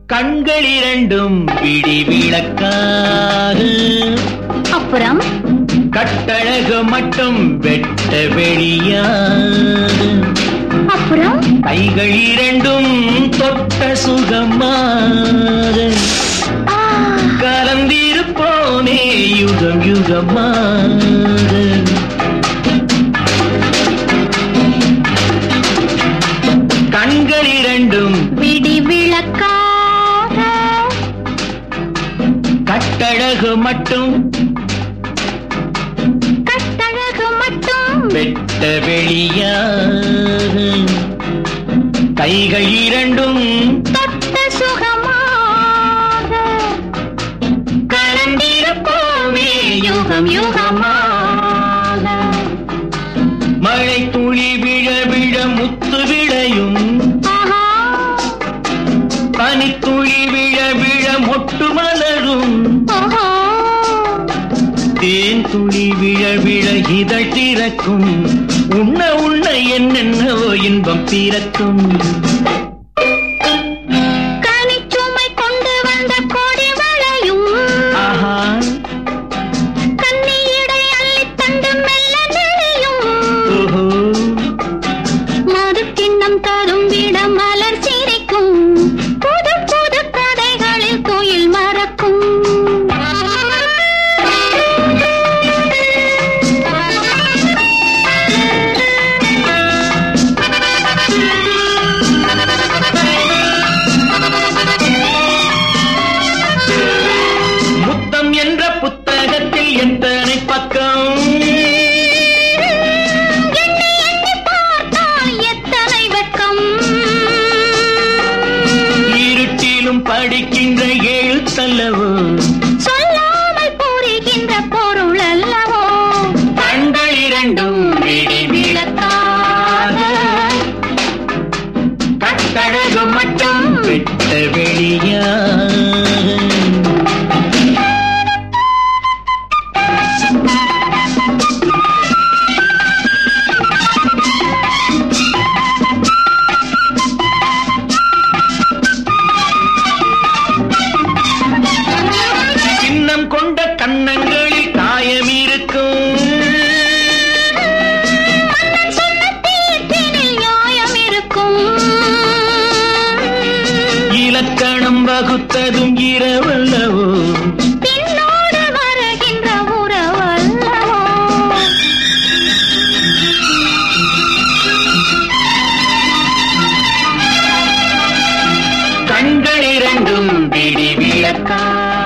கண்கள் இரண்டும் பிடி விளக்காக அப்புறம் கட்டழகு மட்டும் வெட்ட வெளியாக அப்புறம் கைகள் இரண்டும் தொட்ட சுகமாக ஆ, கலந்திருப்போனே யுகம் யுகமாக கண்கள் இரண்டும் விடி விளக்காக கட்டழகு மட்டும் கட்டழகு மட்டும் வெட்ட வெளியாக கைகள் இரண்டும் தொட்ட சுகமாக கலந்திருப்போமே யுகம் யுகமாக மழை துளி விழ விழ முத்து விளையும் ஆஹா பனித்துளி விழ விழ மொட்டு மலரும் ஓஹோ தேன் துளி விழ விழ இதழ் திறக்கும் உண்ண உண்ண என்னென்னவோ இன்பம் பிறக்கும் கனிச்சுமை கொண்டு வந்த கொடி வளையும் ஆஹா கன்னியடை அள்ளித் தந்து மெல்ல நெளியும் ஓஹோ மது கிண்ணம் தரும் விட மலர் சிரிக்கும் புது புது கதைகளில் துயில் மறக்கும் முத்தம் என்ற புத்தகத்தில் எத்தனை பக்கம் எண்ணி எண்ணி பார்த்தால் எத்தனை வெட்கம் இருட்டிலும் படிக்கின்ற எழுத்தல்லவோ சொல்லாமல் புரிகின்ற பொருள் அல்லவோ கண்கள் இரண்டும் விழி விளக்காக கட்டழகு மட்டும் வெட்ட வெளியாக சின்னம் கொண்ட கன்னங்களில் காயம் இருக்கும் மன்னன் சொன்ன தீர்ப்பினில் நியாயம் இருக்கும் இலக்கணம் வகுத்ததும் இரவல்லவோ பின்னோடு வருகின்ற உறவல்லவோ கண்கள் இரண்டும் பிடி விளக்கா